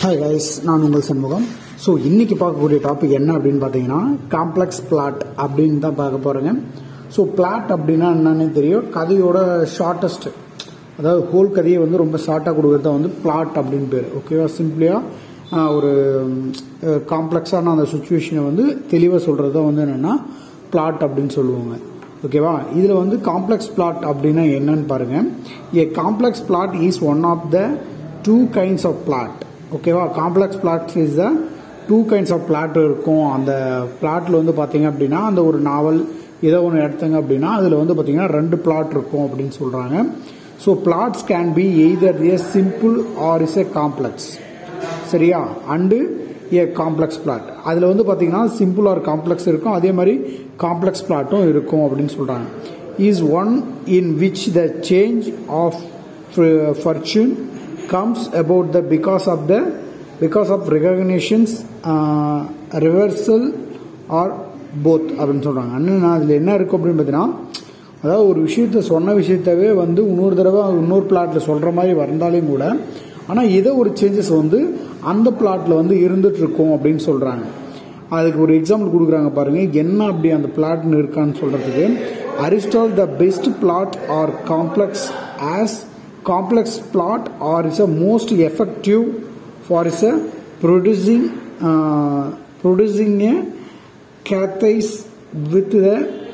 hi guys நான் உங்கள் Shanmugam so இன்னைக்கு பார்க்கக்கூடிய டாபிக் என்ன அப்படின்னு பார்த்தீங்கன்னா காம்ப்ளெக்ஸ் பிளாட் அப்படின்னு தான் பார்க்க போகிறேங்க ஸோ பிளாட் அப்படின்னா என்னன்னு தெரியும் கதையோட ஷார்ட்டஸ்ட் அதாவது ஹோல் கதையை வந்து ரொம்ப ஷார்ட்டாக கொடுக்குறது தான் வந்து பிளாட் அப்படின்னு பேர் ஓகேவா சிம்பிளியாக ஒரு காம்ப்ளெக்ஸான அந்த சுச்சுவேஷனை வந்து தெளிவாக சொல்கிறது தான் வந்து என்னென்னா பிளாட் அப்படின்னு சொல்லுவாங்க ஓகேவா இதில் வந்து காம்ப்ளெக்ஸ் பிளாட் அப்படின்னா என்னன்னு பாருங்க a complex plot is one of the two kinds of plot ஓகேவா complex plot is the two kinds of plot இருக்கும் அந்த பிளாட்டில் வந்து பார்த்தீங்க அப்படின்னா அந்த ஒரு நாவல் ஏதோ ஒன்று எடுத்தங்க அப்படின்னா அதில் வந்து பார்த்தீங்கன்னா ரெண்டு பிளாட் இருக்கும் அப்படின்னு சொல்கிறாங்க so plots can be either a simple or is a complex சரியா அண்டு ஏ காம்ப்ளெக்ஸ் பிளாட் அதில் வந்து பார்த்தீங்கன்னா சிம்பிள் ஆர் காம்ப்ளெக்ஸ் இருக்கும் அதே மாதிரி காம்ப்ளெக்ஸ் பிளாட்டும் இருக்கும் அப்படின்னு சொல்கிறாங்க is one in which the change of fortune comes about the because of the because of recognitions uh, reversal or both அப்படின்னு சொல்றாங்க அண்ணன் அதில் என்ன இருக்கும் அப்படின்னு பார்த்தீங்கன்னா அதாவது ஒரு விஷயத்த சொன்ன விஷயத்தவே வந்து இன்னொரு தடவை இன்னொரு பிளாட்ல சொல்ற மாதிரி வந்தாலும் கூட ஆனால் ஏதோ ஒரு சேஞ்சஸ் வந்து அந்த பிளாட்ல வந்து இருந்துட்டு இருக்கும் அப்படின்னு சொல்றாங்க அதுக்கு ஒரு எக்ஸாம்பிள் கொடுக்குறாங்க பாருங்க என்ன அப்படி அந்த பிளாட்னு இருக்கான்னு சொல்றதுக்கு Aristotle the best plot or complex as complex plot or is a most effective for is a producing uh, producing a cathase with the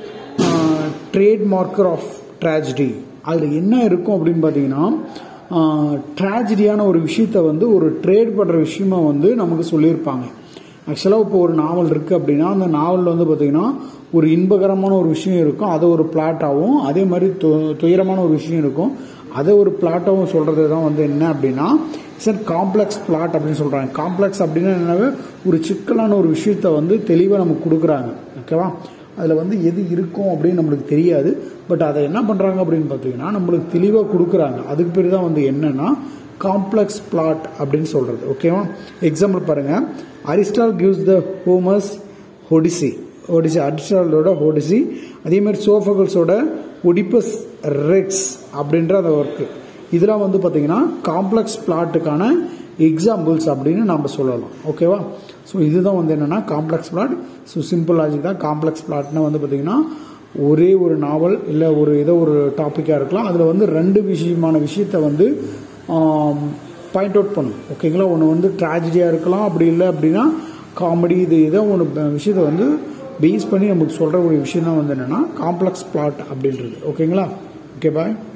uh, trade marker of tragedy அதில் என்ன இருக்கும் அப்படின்னு பார்த்தீங்கன்னா ட்ராஜடியான ஒரு விஷயத்த வந்து ஒரு ட்ரேட் பண்ணுற விஷயமா வந்து நமக்கு சொல்லியிருப்பாங்க ஆக்சுவலாக இப்போ ஒரு நாவல் இருக்குது அப்படின்னா அந்த நாவலில் வந்து பார்த்தீங்கன்னா ஒரு இன்பகரமான ஒரு விஷயம் இருக்கும் அதை ஒரு பிளாட்டாகவும் அதே மாதிரி துயரமான ஒரு விஷயம் இருக்கும் அதை ஒரு பிளாட்டாகவும் சொல்கிறது தான் வந்து என்ன அப்படின்னா சார் காம்ப்ளெக்ஸ் பிளாட் அப்படின்னு சொல்கிறாங்க காம்ப்ளெக்ஸ் அப்படின்னா என்னவே ஒரு சிக்கலான ஒரு விஷயத்த வந்து தெளிவாக நமக்கு கொடுக்குறாங்க ஓகேவா அதில் வந்து எது இருக்கும் அப்படின்னு நம்மளுக்கு தெரியாது பட் அதை என்ன பண்ணுறாங்க அப்படின்னு பார்த்தீங்கன்னா நம்மளுக்கு தெளிவாக கொடுக்குறாங்க அதுக்கு பேர் தான் வந்து என்னன்னா காம்ப்ளெக்ஸ் பிளாட் அப்படின்னு சொல்கிறது ஓகேவா எக்ஸாம்பிள் பாருங்கள் அரிஸ்டால் கிவ்ஸ் த ஹோமஸ் ஹொடிசி ஒடிசி அரிஸ்டாலோட ஹோடிசி அதே மாதிரி சோஃபகல்ஸோட ஒடிப்பஸ் ரெக்ஸ் அப்படின்ற அந்த ஒர்க்கு இதெல்லாம் வந்து பார்த்தீங்கன்னா காம்ப்ளெக்ஸ் பிளாட்டுக்கான எக்ஸாம்பிள்ஸ் அப்படின்னு நம்ம சொல்லலாம் ஓகேவா ஸோ இதுதான் வந்து என்னென்னா complex plot so simple logic தான் காம்ப்ளெக்ஸ் பிளாட்னா வந்து பார்த்தீங்கன்னா ஒரே ஒரு நாவல் இல்லை ஒரு ஏதோ ஒரு டாப்பிக்காக இருக்கலாம் அதில் வந்து ரெண்டு விஷயமான விஷயத்த வந்து பாயிண்ட் அவுட் பண்ணும் ஓகேங்களா ஒன்று வந்து ட்ராஜடியாக இருக்கலாம் அப்படி இல்லை அப்படின்னா காமெடி இது ஏதோ ஒன்று விஷயத்த வந்து பேஸ் பண்ணி நமக்கு சொல்கிற ஒரு விஷயம் தான் வந்து என்னென்னா காம்ப்ளெக்ஸ் பிளாட் அப்படின்றது ஓகேங்களா ஓகே பாய்